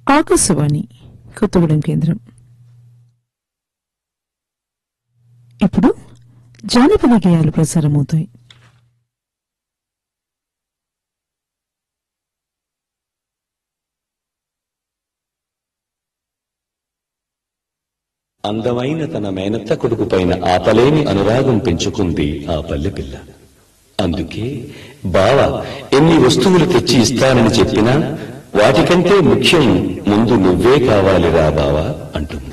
ఆకాశవాణి కొత్తగూడెం కేంద్రం ఇప్పుడు జానపద గేయాలు ప్రసారమవుతాయి అందమైన తన మేనత్త కొడుకు పైన ఆపలేని అనురాగం పెంచుకుంది ఆ పల్లె పిల్ల అందుకే బావ ఎన్ని వస్తువులు తెచ్చి ఇస్తానని చెప్పినా వాటికంటే ముఖ్యం ముందు నువ్వే కావాలిరా బావా అంటుంది